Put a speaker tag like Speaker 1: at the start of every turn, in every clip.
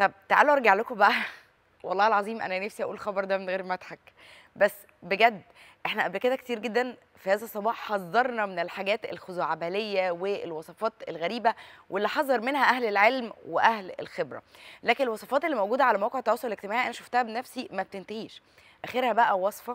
Speaker 1: طب تعالوا ارجع لكم بقى والله العظيم انا نفسي اقول الخبر ده من غير ما اضحك بس بجد احنا قبل كده كتير جدا في هذا الصباح حذرنا من الحاجات الخزعبليه والوصفات الغريبه واللي حذر منها اهل العلم واهل الخبره لكن الوصفات اللي موجوده على مواقع التواصل الاجتماعي انا شفتها بنفسي ما بتنتهيش اخرها بقى وصفه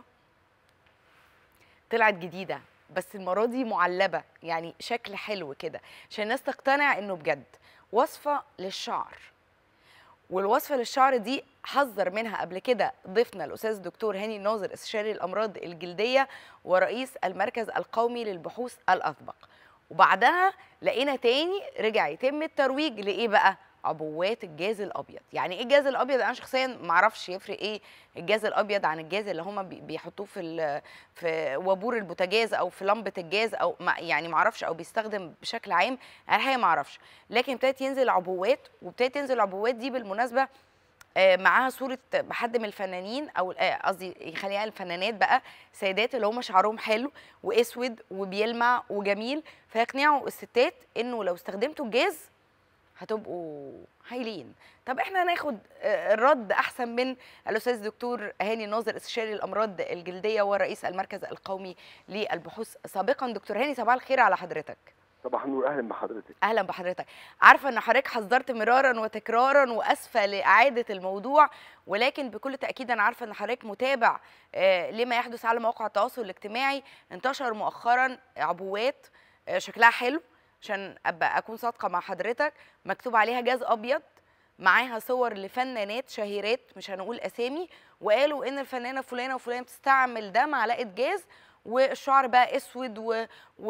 Speaker 1: طلعت جديده بس المره دي معلبه يعني شكل حلو كده عشان الناس تقتنع انه بجد وصفه للشعر والوصفه للشعر دي حذر منها قبل كده ضيفنا الاستاذ الدكتور هاني الناظر استشاري الامراض الجلديه ورئيس المركز القومي للبحوث الاطبق وبعدها لقينا تاني رجع يتم الترويج لايه بقى عبوات الجاز الابيض يعني ايه الجاز الابيض انا شخصيا ما اعرفش يفرق ايه الجاز الابيض عن الجاز اللي هم بيحطوه في في وابور البوتاجاز او في لمبه الجاز او ما يعني ما اعرفش او بيستخدم بشكل عام انا الحقيقه ما اعرفش لكن ابتدت ينزل عبوات وابتدت تنزل العبوات دي بالمناسبه معاها صوره حد من الفنانين او قصدي خلينا الفنانات بقى سيدات اللي هم شعرهم حلو واسود وبيلمع وجميل فيقنعوا الستات انه لو استخدمتوا الجاز هتبقوا هايلين طب احنا هناخد الرد احسن من الاستاذ الدكتور هاني الناظر استشاري الامراض الجلديه ورئيس المركز القومي للبحوث سابقا دكتور هاني صباح الخير على حضرتك
Speaker 2: صباح النور اهلا بحضرتك
Speaker 1: اهلا بحضرتك عارفه ان حضرتك حذرت مرارا وتكرارا واسفه لاعاده الموضوع ولكن بكل تاكيد انا عارفه ان حضرتك متابع لما يحدث على مواقع التواصل الاجتماعي انتشر مؤخرا عبوات شكلها حلو عشان ابقى اكون صادقه مع حضرتك مكتوب عليها جاز ابيض معاها صور لفنانات شهيرات مش هنقول اسامي وقالوا ان الفنانه فلانه وفلانه بتستعمل ده معلقه جاز والشعر بقى اسود و... و...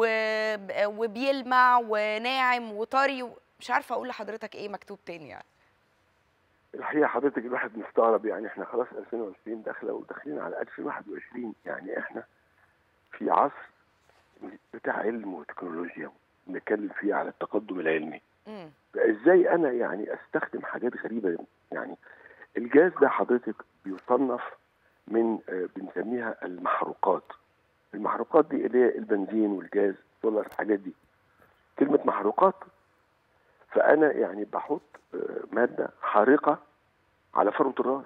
Speaker 1: وبيلمع وناعم وطري مش عارفه اقول لحضرتك ايه مكتوب تاني يعني
Speaker 2: الحقيقه حضرتك الواحد مستغرب يعني احنا خلاص 2020 داخله وداخلين على 2021 يعني احنا في عصر بتاع علم وتكنولوجيا بنتكلم فيه على التقدم العلمي
Speaker 1: مم.
Speaker 2: فازاي انا يعني استخدم حاجات غريبه يعني الجاز ده حضرتك بيصنف من آه، بنسميها المحروقات المحروقات دي اللي هي البنزين والجاز السولار الحاجات دي كلمه محروقات فانا يعني بحط آه، ماده حارقه على فروه الراس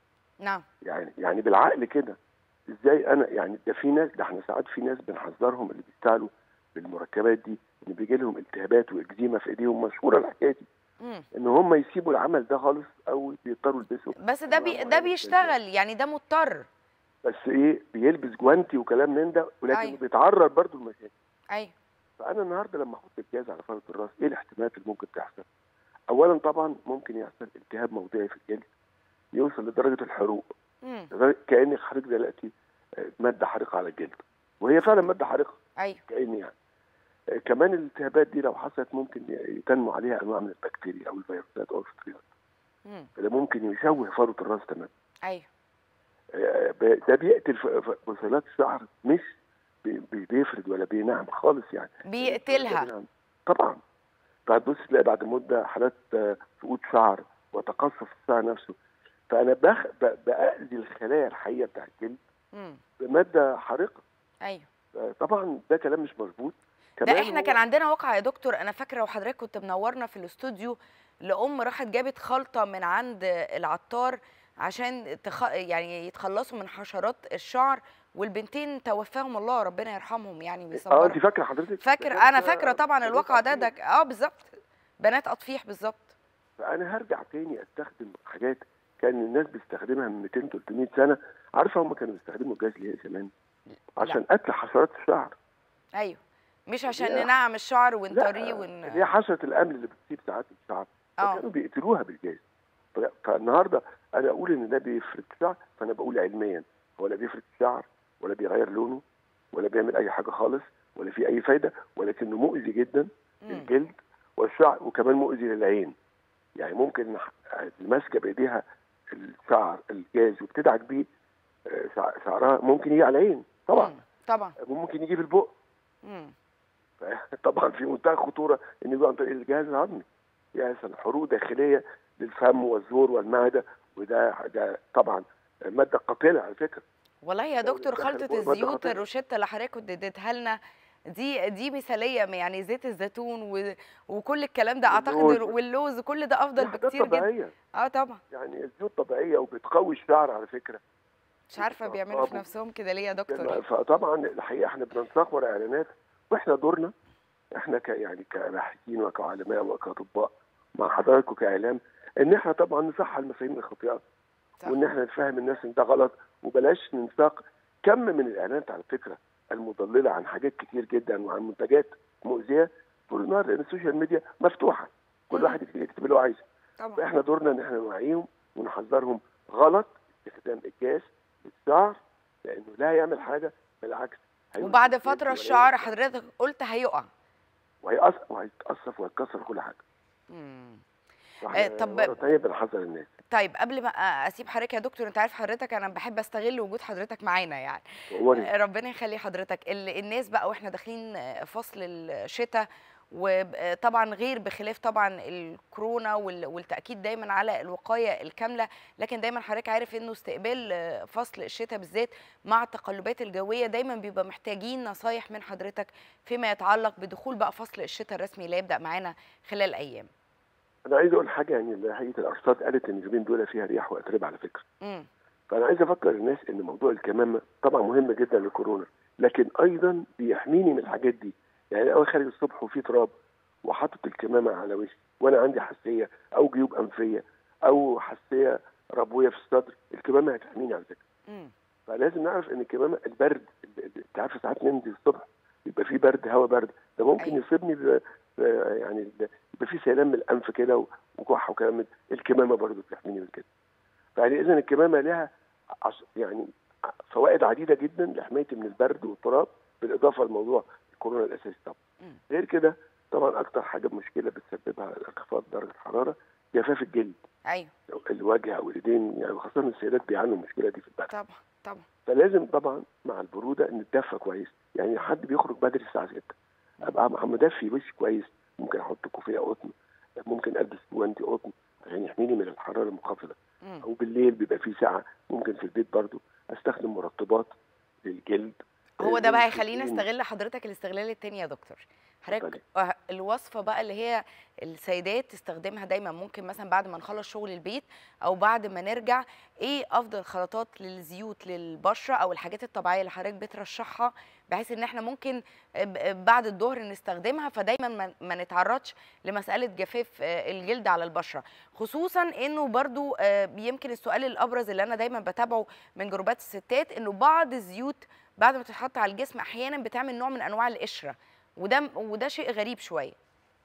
Speaker 1: نعم
Speaker 2: يعني يعني بالعقل كده ازاي انا يعني ده في ناس ده احنا ساعات في ناس بنحذرهم اللي بيشتغلوا بالمركبات دي ان بيجي لهم التهابات واكزيما في ايديهم مشهوره الحكايه دي
Speaker 1: مم.
Speaker 2: ان هم يسيبوا العمل ده خالص او بيضطروا يلبسوا
Speaker 1: بس ده بي... ده بيشتغل يعني ده مضطر
Speaker 2: بس ايه بيلبس جوانتي وكلام من ده ولكن
Speaker 1: أيوة.
Speaker 2: بيتعرض برضه لمشاكل
Speaker 1: ايوه
Speaker 2: فانا النهارده لما احط الجهاز على فروه الراس ايه الاحتمالات اللي ممكن تحصل؟ اولا طبعا ممكن يحصل التهاب موضعي في الجلد يوصل لدرجه الحروق
Speaker 1: مم.
Speaker 2: لدرجة كانك حضرتك دلوقتي آه، ماده حارقه على الجلد وهي فعلا ماده حارقه
Speaker 1: ايوه
Speaker 2: كأن يعني آه، كمان الالتهابات دي لو حصلت ممكن ي- تنمو عليها انواع من البكتيريا او الفيروسات او الفطريات
Speaker 1: مم.
Speaker 2: فده ممكن يشوه فروه الراس تماما
Speaker 1: ايوه
Speaker 2: آه، ب- ده بيقتل ف- ف- بصيلات الشعر مش بي- بي- بيفرد ولا بينعم خالص يعني
Speaker 1: بيقتلها
Speaker 2: بينعم. طبعا فهتبص تلاقي بعد مده حالات آه، سقوط شعر وتقصف الشعر نفسه فانا بخ... ب- باذي الخلايا الحيه بتاع الجلد
Speaker 1: مم.
Speaker 2: بماده حارقه
Speaker 1: ايوه
Speaker 2: آه، طبعا ده كلام مش مظبوط
Speaker 1: ده
Speaker 2: كمان
Speaker 1: احنا
Speaker 2: هو-
Speaker 1: كان عندنا واقعة يا دكتور انا فاكره وحضرتك كنت منورنا في الاستوديو لام راحت جابت خلطه من عند العطار عشان تخ... يعني يتخلصوا من حشرات الشعر والبنتين توفاهم الله ربنا يرحمهم يعني
Speaker 2: اه
Speaker 1: ويصبرهم
Speaker 2: انت فاكره حضرتك
Speaker 1: فاكر
Speaker 2: ده
Speaker 1: انا
Speaker 2: كان-
Speaker 1: فاكره طبعا
Speaker 2: ده
Speaker 1: الواقع ده
Speaker 2: كان
Speaker 1: ده اه بالظبط بنات اطفيح بالظبط
Speaker 2: فانا هرجع تاني استخدم حاجات كان الناس بتستخدمها من 200 300 سنه عارفه هم كانوا بيستخدموا الجاز ليه زمان عشان قتل حشرات الشعر
Speaker 1: ايوه مش عشان
Speaker 2: لا.
Speaker 1: ننعم الشعر
Speaker 2: لا
Speaker 1: ونطريه
Speaker 2: اللي هي
Speaker 1: ون
Speaker 2: حشره الامل اللي بتصيب ساعات الشعر
Speaker 1: اه
Speaker 2: فكانوا بيقتلوها بالجاز ف- فالنهارده انا اقول ان ده بيفرد الشعر فانا بقول علميا هو لا بيفرد الشعر ولا بيغير لونه ولا بيعمل اي حاجه خالص ولا في اي فايده ولكنه مؤذي جدا
Speaker 1: مم.
Speaker 2: للجلد والشعر وكمان مؤذي للعين يعني ممكن الماسكه بايديها الشعر الجاز وبتدعك بيه آه، شع- شعرها ممكن يجي على العين طبعا
Speaker 1: مم. طبعا
Speaker 2: ممكن يجي في البق
Speaker 1: مم.
Speaker 2: طبعا في منتهى الخطوره ان يجي عن طريق الجهاز الهضمي يحصل حروق داخليه للفم والزور والمعده وده ده طبعا ماده قاتله على فكره
Speaker 1: والله يا
Speaker 2: لو
Speaker 1: دكتور
Speaker 2: دخل
Speaker 1: خلطة
Speaker 2: فوق المادة
Speaker 1: الزيوت
Speaker 2: خطيرة.
Speaker 1: الروشتة اللي حضرتك كنت اديتها لنا دي دي مثاليه يعني زيت الزيتون و... وكل الكلام ده اعتقد
Speaker 2: واللوز.
Speaker 1: واللوز كل ده افضل
Speaker 2: دي حاجات
Speaker 1: بكتير جدا
Speaker 2: طبيعيه
Speaker 1: اه طبعا
Speaker 2: يعني الزيوت طبيعيه وبتقوي الشعر على فكره
Speaker 1: مش عارفه بيعملوا في
Speaker 2: طبعاً.
Speaker 1: نفسهم كده ليه يا دكتور
Speaker 2: فطبعا الحقيقه احنا بننساق ورا اعلانات واحنا دورنا احنا ك يعني كباحثين وكعلماء وكاطباء مع حضراتكم كاعلام ان احنا طبعا نصحح المفاهيم الخاطئه
Speaker 1: صح.
Speaker 2: وان احنا نفهم الناس ان ده غلط وبلاش ننساق كم من الاعلانات على فكره المضلله عن حاجات كتير جدا وعن منتجات مؤذيه طول النهار لان السوشيال ميديا مفتوحه كل
Speaker 1: مم.
Speaker 2: واحد يكتب اللي هو عايزه
Speaker 1: طبعا
Speaker 2: فاحنا دورنا ان احنا نوعيهم ونحذرهم غلط استخدام الجاز للشعر لانه لا يعمل حاجه بالعكس هيؤذي
Speaker 1: وبعد
Speaker 2: الجلد
Speaker 1: فتره
Speaker 2: ولا
Speaker 1: الشعر
Speaker 2: يعمل-
Speaker 1: حضرتك قلت هيقع
Speaker 2: وهيقص- وهيتقصف وهيتكسر كل حاجه
Speaker 1: مم.
Speaker 2: فاحنا
Speaker 1: آه، طب-
Speaker 2: مرة تانية بنحذر الناس
Speaker 1: طيب قبل ما اسيب حضرتك يا دكتور انت عارف حضرتك انا بحب استغل وجود حضرتك معانا يعني
Speaker 2: وأموري.
Speaker 1: ربنا يخلي حضرتك ال- الناس بقى واحنا داخلين فصل الشتاء وطبعا غير بخلاف طبعا الكورونا وال- والتاكيد دايما على الوقايه الكامله لكن دايما حضرتك عارف انه استقبال فصل الشتاء بالذات مع التقلبات الجويه دايما بيبقى محتاجين نصايح من حضرتك فيما يتعلق بدخول بقى فصل الشتاء الرسمي اللي هيبدا معانا خلال ايام
Speaker 2: انا عايز اقول حاجه يعني هيئه الارصاد قالت ان اليومين دول فيها رياح واتربه على فكره
Speaker 1: امم
Speaker 2: فانا عايز افكر الناس ان موضوع الكمامه طبعا مهم جدا للكورونا لكن ايضا بيحميني من الحاجات دي يعني انا خارج الصبح وفي تراب وحاطط الكمامه على وشي وانا عندي حساسيه او جيوب انفيه او حساسيه ربويه في الصدر الكمامه هتحميني على فكره
Speaker 1: امم
Speaker 2: فلازم نعرف ان الكمامه البرد ال- ال- انت عارف ساعات ننزل الصبح يبقى في برد هواء برد ده ممكن
Speaker 1: أيوة.
Speaker 2: يصيبني ب... ب- يعني ال- يبقى في سيلان من الانف كده و- وكحه وكلام من الكمامه برضه بتحميني من كده فيعني اذا الكمامه لها عش... يعني فوائد عديده جدا لحمايتي من البرد والتراب بالاضافه لموضوع الكورونا الاساسي طبعا
Speaker 1: مم.
Speaker 2: غير كده طبعا اكتر حاجه مشكله بتسببها انخفاض درجه الحراره جفاف الجلد
Speaker 1: ايوه
Speaker 2: الوجه او اليدين يعني خاصه السيدات بيعانوا من المشكله دي في البرد
Speaker 1: طبعا طبعا
Speaker 2: فلازم طبعا مع البروده نتدفى كويس يعني حد بيخرج بدري الساعه 6 ابقى مع- مدفي وشي كويس ممكن احط كوفيه قطن ممكن البس جوانتي قطن عشان يحميني من الحراره المنخفضه
Speaker 1: مم.
Speaker 2: او بالليل بيبقى في ساعه ممكن في البيت برضو استخدم مرطبات للجلد
Speaker 1: هو ده
Speaker 2: آه،
Speaker 1: بقى
Speaker 2: زي
Speaker 1: يخلينا
Speaker 2: الفيتامين.
Speaker 1: استغل حضرتك الاستغلال التاني يا دكتور حضرتك
Speaker 2: اتفضلي.
Speaker 1: آه، الوصفه بقى اللي هي السيدات تستخدمها دايما ممكن مثلا بعد ما نخلص شغل البيت او بعد ما نرجع ايه افضل خلطات للزيوت للبشره او الحاجات الطبيعيه اللي حضرتك بترشحها بحيث ان احنا ممكن آه، ب- آه، بعد الظهر نستخدمها فدايما ما- ما نتعرضش لمساله جفاف آه، الجلد على البشره خصوصا انه برضو آه، يمكن السؤال الابرز اللي انا دايما بتابعه من جروبات الستات انه بعض الزيوت بعد ما تتحط على الجسم احيانا بتعمل نوع من انواع القشره وده وده شيء غريب شويه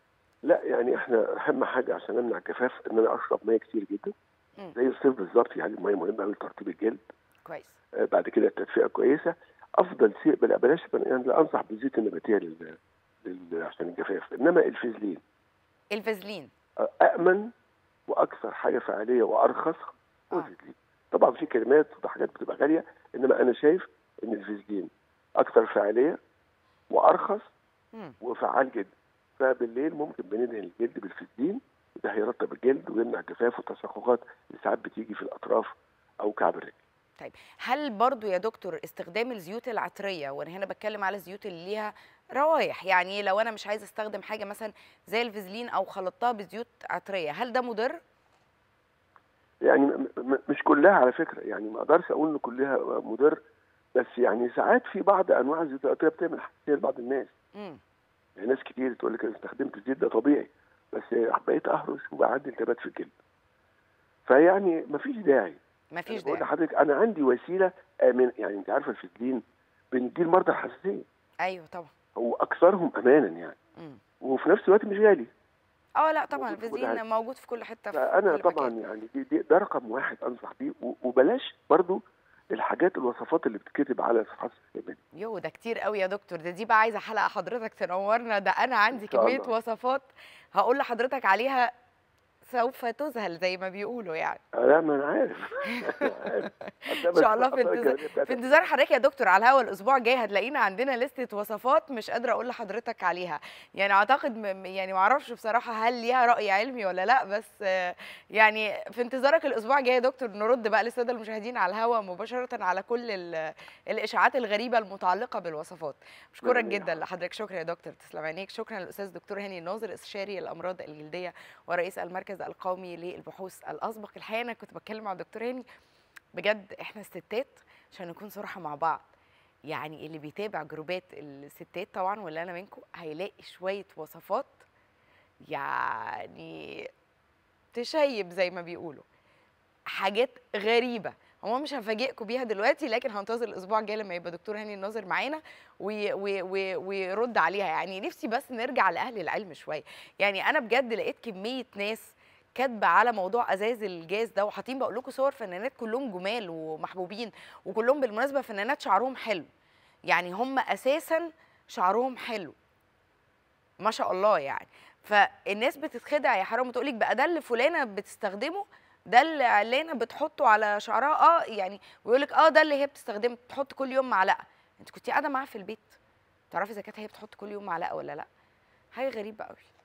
Speaker 2: لا يعني احنا اهم حاجه عشان امنع الجفاف ان انا اشرب ميه كتير جدا
Speaker 1: مم.
Speaker 2: زي الصيف بالظبط يعني الميه مهمه قوي لترطيب الجلد
Speaker 1: كويس
Speaker 2: آه، بعد كده التدفئه كويسه افضل شيء بلا بلاش يعني لا انصح بالزيت النباتيه لل... لل... عشان الجفاف انما الفازلين
Speaker 1: الفازلين
Speaker 2: آه، امن واكثر حاجه فعاليه وارخص هو
Speaker 1: آه.
Speaker 2: الفازلين طبعا في كلمات وحاجات بتبقى غاليه انما انا شايف ان الفازلين اكثر فعاليه وارخص
Speaker 1: مم.
Speaker 2: وفعال جدا فبالليل ممكن بندهن الجلد بالفازلين ده هيرطب الجلد ويمنع الجفاف والتشققات اللي ساعات بتيجي في الاطراف او كعب الرجل
Speaker 1: طيب هل برضو يا دكتور استخدام الزيوت العطريه وانا هنا بتكلم على الزيوت اللي ليها روايح يعني لو انا مش عايزه استخدم حاجه مثلا زي الفازلين او خلطتها بزيوت عطريه هل ده مضر
Speaker 2: يعني م- م- مش كلها على فكره يعني ما اقدرش اقول ان كلها مضر بس يعني ساعات في بعض انواع الزيوت العطريه بتعمل حساسيه لبعض الناس
Speaker 1: مم.
Speaker 2: يعني ناس كتير تقول لك انا استخدمت الزيت ده طبيعي بس بقيت اهرش وبقى عندي التهابات في الجلد فيعني مفيش داعي
Speaker 1: مفيش
Speaker 2: أنا بقول
Speaker 1: داعي
Speaker 2: لحضرتك انا عندي وسيله امن يعني انت عارفه الفازلين بنديه لمرضى الحساسيه
Speaker 1: ايوه طبعا
Speaker 2: هو اكثرهم امانا يعني
Speaker 1: مم.
Speaker 2: وفي نفس الوقت مش غالي
Speaker 1: اه لا طبعا
Speaker 2: موجود في كل
Speaker 1: الفازلين
Speaker 2: حتة.
Speaker 1: موجود في كل حته في
Speaker 2: فانا
Speaker 1: كل
Speaker 2: طبعا
Speaker 1: مكان.
Speaker 2: يعني دي, دي ده رقم واحد انصح بيه و- وبلاش برضو الحاجات الوصفات اللي بتتكتب على صفحات السوشيال ميديا
Speaker 1: يو ده كتير قوي يا دكتور ده دي بقى عايزه حلقه حضرتك تنورنا ده انا عندي
Speaker 2: إن شاء
Speaker 1: كميه
Speaker 2: الله.
Speaker 1: وصفات هقول لحضرتك عليها سوف تذهل زي ما بيقولوا يعني
Speaker 2: لا ما انا عارف أنا عارف.
Speaker 1: ان شاء الله في انتظار في انتظار حضرتك يا دكتور على الهوا الاسبوع الجاي هتلاقينا عندنا لستة وصفات مش قادره اقول لحضرتك عليها يعني اعتقد م- يعني ما اعرفش بصراحه هل ليها راي علمي ولا لا بس آه، يعني في انتظارك الاسبوع الجاي يا دكتور نرد بقى للساده المشاهدين على الهوا مباشره على كل ال- الاشاعات الغريبه المتعلقه بالوصفات بشكرك
Speaker 2: مية
Speaker 1: جدا
Speaker 2: مية.
Speaker 1: لحضرتك شكرا يا دكتور تسلم عينيك شكرا للاستاذ دكتور هاني الناظر استشاري الامراض الجلديه ورئيس المركز القومي للبحوث الاسبق الحقيقه انا كنت بتكلم مع الدكتور هاني بجد احنا الستات عشان نكون صراحه مع بعض يعني اللي بيتابع جروبات الستات طبعا واللي انا منكم هيلاقي شويه وصفات يعني تشيب زي ما بيقولوا حاجات غريبه هو مش هفاجئكم بيها دلوقتي لكن هنتظر الاسبوع الجاي لما يبقى دكتور هاني الناظر معانا وي- وي- وي- ويرد عليها يعني نفسي بس نرجع لاهل العلم شويه يعني انا بجد لقيت كميه ناس كاتبه على موضوع ازاز الجاز ده وحاطين بقول لكم صور فنانات كلهم جمال ومحبوبين وكلهم بالمناسبه فنانات شعرهم حلو يعني هم اساسا شعرهم حلو ما شاء الله يعني فالناس بتتخدع يا حرام وتقول لك بقى ده اللي فلانه بتستخدمه ده اللي علانه بتحطه على شعرها اه يعني ويقول لك اه ده اللي هي بتستخدمه بتحط كل يوم معلقه انت كنت قاعده معاها في البيت تعرفي اذا كانت هي بتحط كل يوم معلقه ولا لا حاجه غريبه قوي